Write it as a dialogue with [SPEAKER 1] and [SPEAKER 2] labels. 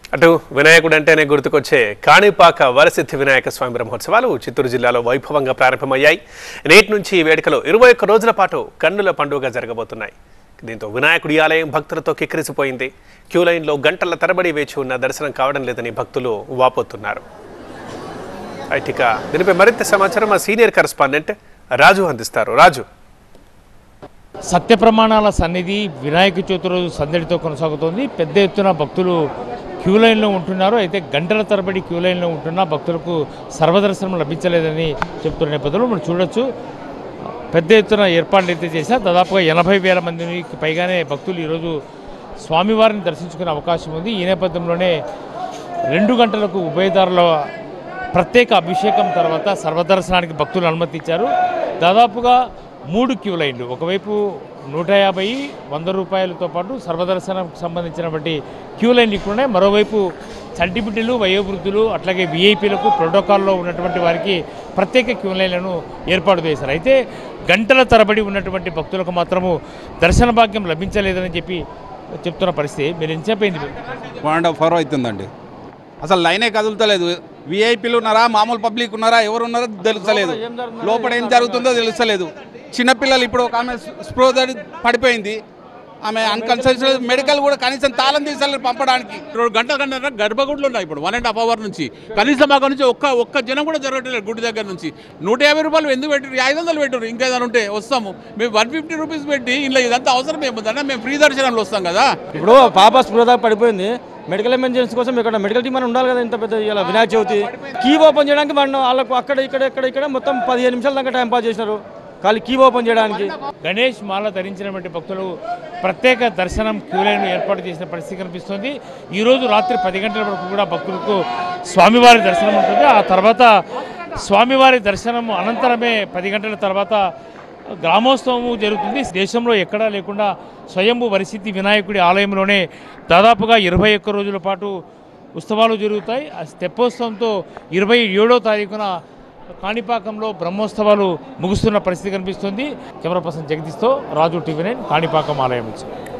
[SPEAKER 1] అటు వినాయకుడు అంటేనే గుర్తుకొచ్చే కాణిపాక వరసిద్ధి వినాయక స్వామి బ్రహ్మోత్సవాలు చిత్తూరు జిల్లాలో వైభవంగా ప్రారంభమయ్యాయి నేటి నుంచి ఈ వేడుకలు ఇరవై ఒక్క రోజుల పాటు కన్నుల పండుగ జరగబోతున్నాయి దీంతో వినాయకుడి ఆలయం భక్తులతో కిక్కిరిసిపోయింది క్యూ లైన్లో గంటల తరబడి వేచి ఉన్న దర్శనం కావడం లేదని భక్తులు వాపోతున్నారు రైట్ ఇక దీనిపై మరింత సమాచారం మా సీనియర్ కరెస్పాండెంట్ రాజు అందిస్తారు రాజు
[SPEAKER 2] సత్య ప్రమాణాల సన్నిధి వినాయక చవితి రోజు సందడితో కొనసాగుతోంది పెద్ద ఎత్తున భక్తులు క్యూ లైన్లో ఉంటున్నారు అయితే గంటల తరబడి క్యూ లైన్లో ఉంటున్నా భక్తులకు సర్వదర్శనం లభించలేదని చెప్తున్న నేపథ్యంలో మనం చూడొచ్చు పెద్ద ఎత్తున ఏర్పాట్లు అయితే చేశారు దాదాపుగా ఎనభై వేల మందికి పైగానే భక్తులు ఈరోజు స్వామివారిని దర్శించుకునే అవకాశం ఉంది ఈ నేపథ్యంలోనే రెండు గంటలకు ఉభయదారుల ప్రత్యేక అభిషేకం తర్వాత సర్వదర్శనానికి భక్తులు అనుమతి ఇచ్చారు దాదాపుగా మూడు క్యూ లైన్లు ఒకవైపు నూట యాభై వంద రూపాయలతో పాటు సర్వదర్శనంకు సంబంధించినటువంటి క్యూ లైన్లు ఇక్కడ ఉన్నాయి మరోవైపు చంటిబిడ్డలు వయోవృద్ధులు అట్లాగే విఐపీలకు ప్రోటోకాల్లో ఉన్నటువంటి వారికి ప్రత్యేక క్యూ లైన్లను ఏర్పాటు చేశారు అయితే గంటల తరబడి ఉన్నటువంటి భక్తులకు మాత్రము దర్శన భాగ్యం లభించలేదని చెప్పి చెప్తున్న పరిస్థితి మీరు ఎంతసేపు అయింది
[SPEAKER 3] వన్ అండ్ హాఫ్ అవర్ అవుతుందండి అసలు లైనే కదులుతలేదు విఐపీలు ఉన్నారా మామూలు పబ్లిక్ ఉన్నారా ఎవరు ఉన్నారో తెలుస్తలేదు లోపల ఏం జరుగుతుందో తెలుస్తలేదు చిన్నపిల్లలు ఇప్పుడు ఒక ఆమె స్ప్రో పడిపోయింది ఆమె అన్కన్సల్స్ మెడికల్ కూడా కనీసం తాళం తీసారు పంపడానికి
[SPEAKER 4] రెండు గంటల గంట గర్భగుడ్లు ఉన్నాయి ఇప్పుడు వన్ అండ్ హాఫ్ అవర్ నుంచి కనీసం అక్కడ నుంచి ఒక్క ఒక్క జనం కూడా జరగట్లేదు గుడి దగ్గర నుంచి నూట యాభై రూపాయలు ఎందుకు పెట్టారు ఐదు వందలు పెట్టారు ఇంకేదైనా ఉంటే వస్తాము మేము వన్ ఫిఫ్టీ రూపీస్ పెట్టి ఇలా ఇదంతా అవసరం ఏముందన్నా మేము ఫ్రీ దర్శనంలో వస్తాం కదా
[SPEAKER 5] ఇప్పుడు పాప స్పృహ పడిపోయింది మెడికల్ ఎమర్జెన్సీ కోసం ఇక్కడ మెడికల్ టీం అని ఉండాలి కదా ఇంత పెద్ద ఇలా వినాయక చవితి కీ ఓపెన్ చేయడానికి మనం వాళ్ళకు అక్కడ ఇక్కడ ఇక్కడ ఇక్కడ మొత్తం పదిహేను నిమిషాల దాకా టైం పాస్ చేసినారు ఖాళీ కీ ఓపెన్ చేయడానికి
[SPEAKER 2] గణేష్ మాల ధరించినటువంటి భక్తులు ప్రత్యేక దర్శనం క్యూ లైన్ ఏర్పాటు చేసిన పరిస్థితి కనిపిస్తుంది ఈరోజు రాత్రి పది గంటల వరకు కూడా భక్తులకు స్వామివారి దర్శనం ఉంటుంది ఆ తర్వాత స్వామివారి దర్శనం అనంతరమే పది గంటల తర్వాత గ్రామోత్సవము జరుగుతుంది దేశంలో ఎక్కడా లేకుండా స్వయంభూ వరిసిద్ధి వినాయకుడి ఆలయంలోనే దాదాపుగా ఇరవై ఒక్క రోజుల పాటు ఉత్సవాలు జరుగుతాయి ఆ తెప్పోత్సవంతో ఇరవై ఏడో తారీఖున కాణిపాకంలో బ్రహ్మోత్సవాలు ముగుస్తున్న పరిస్థితి కనిపిస్తుంది కెమెరా పర్సన్ జగదీష్తో రాజు టీవీ నైన్ కాణిపాకం ఆలయం నుంచి